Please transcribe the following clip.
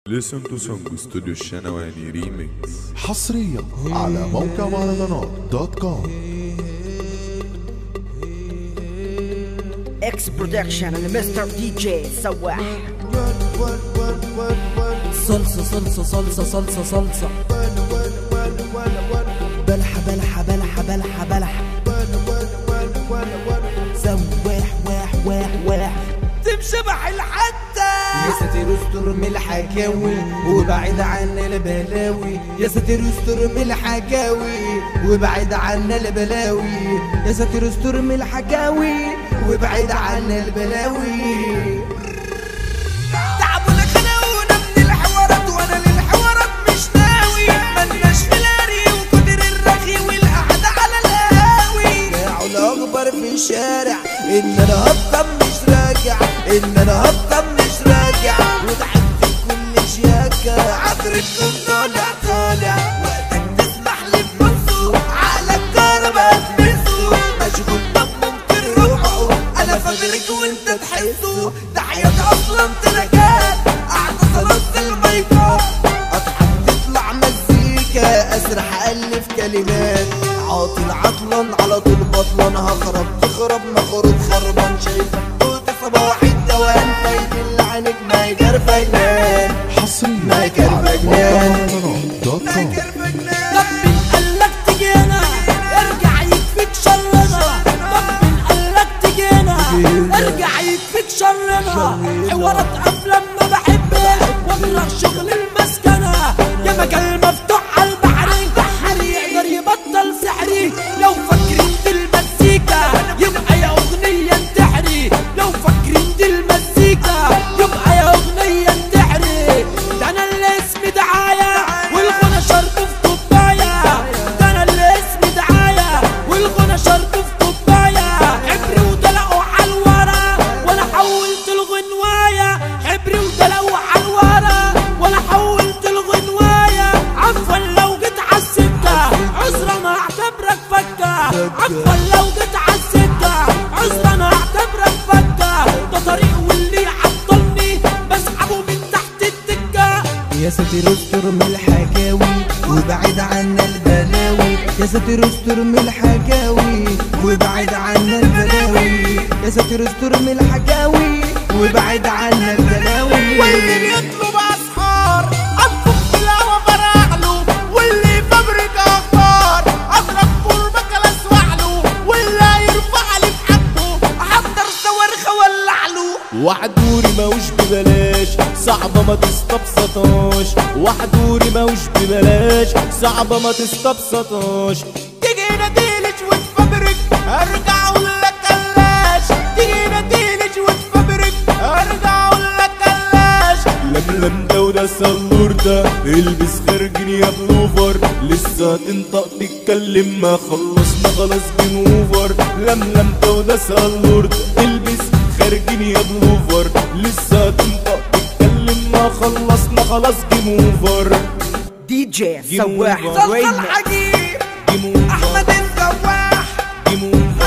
Listen to song studio الشنواني ريميكس حصريا على موقع مهرجانات دوت كوم اكس برودكشن المستر دي جي سواح صلصة صلصة صلصة صلصة صلصة بلحة بلحة بلحة بلحة بلحة سواح واح واح واح تمشبح الحتة يا ساتر استر من الحكاوي وبعيد عن البلاوي يا ساتر استر من الحكاوي وبعيد عن البلاوي يا ساتر استر من الحكاوي وبعيد عن البلاوي تعبونا خلونا من الحوارات وانا للحوارات مش ناوي ملناش في الاري وكتر الرغي والقعدة على القهاوي باعوا الاخبار في الشارع ان انا هبطم مش راجع ان انا هبطم مش راجع وضحكت كل شياكة عفرتكم طالع طالع وقتك تسمح لي بنصه على الكهرباء تمسه مشغول طب ممكن روحه انا فاكرك وانت تحسه ده حياة اصلا تركات قاعدة صلاة المايكات اضحك تطلع مزيكا اسرح الف كلمات عاطل عطلان على طول بطلان هخرب تخرب مخروط خربان شايفك قلت صباح الدوام فايد اللي عنك ما يجر فاينان حصريا ما يجر على موقع فاينان مهرجانات دوت كوم طب مين قالك تجينا ارجع يكفيك شرنا طب مين قالك تجينا ارجع يكفيك شرنا حوارات افلام ما بحبش واكره شغل المسكنة يا مجال مفتوح على البحر بحر يقدر يبطل سحري لو فاكرين دي المزيكا يبقى يا اغنية انتحري لو فاكرين دي المزيكا يبقى يا اغنية انتحري ده انا اللي اسمي دعاية والغنى شرط في كوباية ده انا اللي اسمي دعاية والغنى شرط في كوباية حبري ودلقوا على الورا وانا حولت الغنواية حبري ودلقوا على الورا وانا حولت الغنواية عفوا لو جيت على السكة عذرا انا اعتبرك فكة عفوا لو جيت على السكة عذرا انا اعتبرك فكة ده طريق واللي يعطلني بسحبه من تحت الدكة يا ساتر استر من الحكاوي وبعد عنا البلاوي يا ساتر استر من الحكاوي وبعد عنا البلاوي يا ساتر استر من الحكاوي وبعد عنا البلاوي واللي يطلب اسحار انفخ في الهوا براعله واللي فبرك اخبار اضرب قربك الاسوع له واللي يرفع لي في حقه احضر صواريخ اولع له وحدوري موش ببلاش صعبة ما تستبسطاش وحدوري موش ببلاش صعبة ما تستبسطاش تيجي نديلج وتفبرك ارجع اقول لك كلاش تيجي نديلج وتفبرك ارجع اقول لك كلاش لملم ده وده سلور ده البس خارجين يا بلوفر لسه تنطق تتكلم ما خلصنا خلاص بنوفر لملم ده وده سلور ده البس خارجين يا بلوفر لسه تنطق تتكلم ما خلصنا خلاص جيموفر دي جي جيموفر سواح صلصة الحجيب جيموفر احمد السواح جيموفر